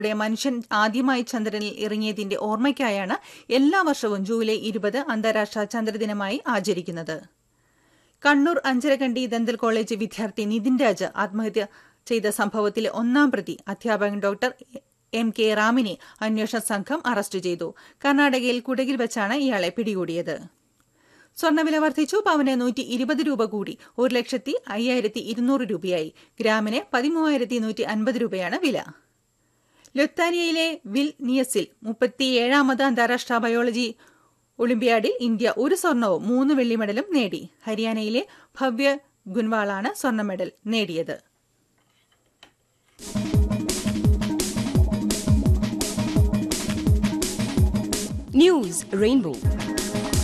യുടെ മനുഷ്യൻ ആദ്യമായി ചന്ദ്രനിൽ ഇറങ്ങിയതിന്റെ ഓർമ്മയ്ക്കായാണ് എല്ലാ വർഷവും ജൂലൈ ഇരുപത് അന്താരാഷ്ട്ര ചന്ദ്രദിനമായി ആചരിക്കുന്നത് കണ്ണൂർ അഞ്ചരക്കണ്ടി ദന്തൽ കോളേജ് വിദ്യാർത്ഥി നിതിൻ രാജ് ആത്മഹത്യ ചെയ്ത സംഭവത്തിലെ ഒന്നാം പ്രതി അധ്യാപകൻ ഡോക്ടർ എം കെ റാമിനെ അന്വേഷണ സംഘം അറസ്റ്റ് ചെയ്തു കർണാടകയിൽ കുടകിൽ വെച്ചാണ് ഇയാളെ പിടികൂടിയത് സ്വർണ്ണവില വർദ്ധിച്ചു പവന് നൂറ്റി ഇരുപത് രൂപ കൂടി ഒരു ലക്ഷത്തി അയ്യായിരത്തി ഇരുന്നൂറ് രൂപയായി ഗ്രാമിന് പതിമൂവായിരത്തി നൂറ്റി അൻപത് രൂപയാണ് വില ലുത്താനിയയിലെ വിൽ നിയസിൽ മുപ്പത്തിയേഴാമത് അന്താരാഷ്ട്ര ബയോളജി ഒളിമ്പ്യാഡിൽ ഇന്ത്യ ഒരു സ്വർണവും മൂന്ന് വെള്ളി മെഡലും നേടി ഹരിയാനയിലെ ഭവ്യ ഗുൻവാളാണ് സ്വർണ്ണ മെഡൽ നേടിയത് News Rainbow.